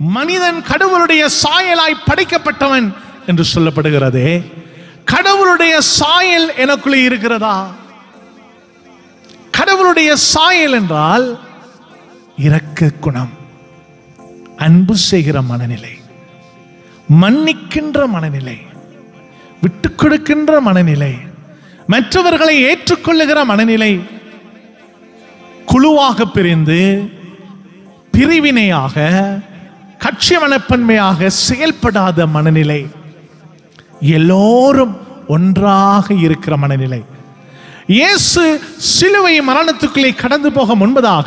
மனிதன் கடவுளுடைய சாயலாய் படைக்கப்பட்டவன் என்று சொல்லப்படுகிறதே கடவுளுடைய சாயல் எனக்குள்ளே இருக்கிறதா கடவுளுடைய சாயல் என்றால் இரக்க குணம் அன்பு செய்கிற மனநிலை மன்னிக்கின்ற மனநிலை விட்டுக் கொடுக்கின்ற மனநிலை மற்றவர்களை ஏற்றுக்கொள்ளுகிற மனநிலை குழுவாக பிரிந்து பிரிவினையாக கட்சி மனப்பன்மையாக செயல்படாத மனநிலை எல்லோரும் ஒன்றாக இருக்கிற மனநிலை இயேசு சிலுவை மரணத்துக்குள்ளே கடந்து போக முன்பதாக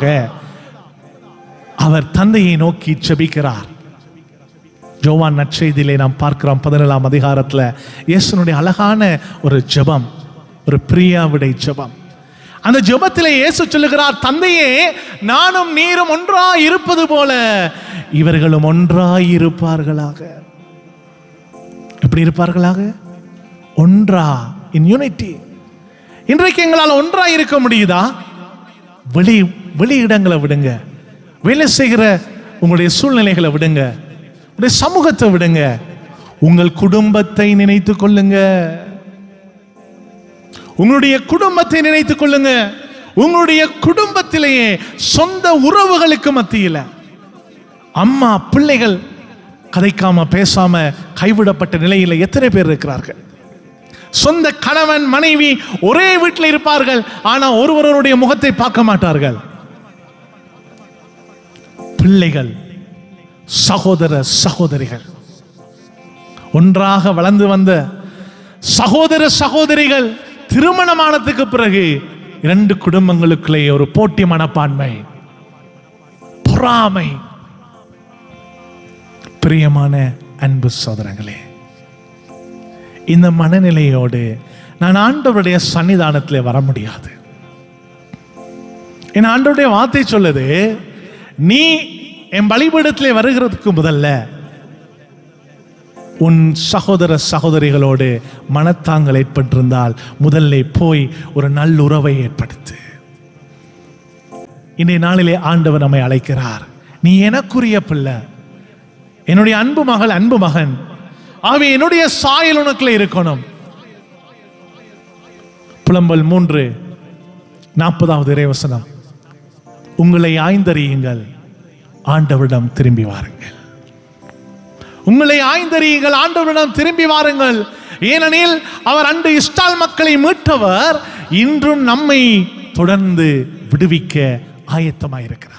அவர் தந்தையை நோக்கி ஜெபிக்கிறார் ஜோவான் நற்செய்தியிலே நாம் பார்க்கிறோம் பதினேழாம் அதிகாரத்துல இயேசுனுடைய அழகான ஒரு ஜெபம் ஒரு பிரியாவிடை ஜெபம் அந்த ஜெபத்திலே இயேசு சொல்லுகிறார் தந்தையே நானும் நீரும் ஒன்றாய் இருப்பது போல இவர்களும் ஒன்றாய் இருப்பார்களாக எப்படி இருப்பார்களாக ஒன்றா இன் யூனிட்டி இன்றைக்கு எங்களால் ஒன்றாய் இருக்க முடியுதா வெளி வெளி இடங்களை விடுங்க வேலை செய்கிற உங்களுடைய சூழ்நிலைகளை விடுங்க உங்களுடைய சமூகத்தை விடுங்க உங்கள் குடும்பத்தை நினைத்துக் கொள்ளுங்க உங்களுடைய குடும்பத்தை நினைத்துக் கொள்ளுங்க உங்களுடைய குடும்பத்திலேயே சொந்த உறவுகளுக்கு மத்தியில அம்மா பிள்ளைகள் கதைக்காம பேசாம கைவிடப்பட்ட நிலையில எத்தனை பேர் இருக்கிறார்கள் சொந்த கணவன் மனைவி ஒரே வீட்டில் இருப்பார்கள் ஆனா ஒருவருடைய முகத்தை பார்க்க மாட்டார்கள் பிள்ளைகள் சகோதர சகோதரிகள் ஒன்றாக வளர்ந்து வந்த சகோதர சகோதரிகள் திருமணமானதுக்கு பிறகு இரண்டு குடும்பங்களுக்குள்ளே ஒரு போட்டி மனப்பான்மை பொறாமை பிரியமான அன்பு சோதரங்களே இந்த மனநிலையோடு நான் ஆண்டவருடைய சன்னிதானத்திலே வர முடியாது என் ஆண்டவருடைய வார்த்தை சொல்லுது நீ என் பலிபீடத்திலே வருகிறதுக்கு முதல்ல உன் சகோதர சகோதரிகளோடு மனத்தாங்கள் ஏற்பட்டிருந்தால் முதல்ல போய் ஒரு நல்லுறவை ஏற்படுத்து இன்றைய நாளிலே ஆண்டவர் நம்மை அழைக்கிறார் நீ எனக்குரிய பிள்ளை என்னுடைய அன்பு மகள் அன்பு மகன் ஆகவே என்னுடைய சாயல் உனக்குள்ள இருக்கணும் புலம்பல் மூன்று நாற்பதாவது இறைவசனம் உங்களை ஆய்ந்தறியுங்கள் ஆண்டவரிடம் திரும்பி வாருங்கள் உங்களை ஆய்ந்தறியுங்கள் ஆண்டவரிடம் திரும்பி வாருங்கள் ஏனெனில் அவர் அன்று இஸ்டால் மக்களை மீட்டவர் இன்றும் நம்மை தொடர்ந்து விடுவிக்க ஆயத்தமாயிருக்கிறார்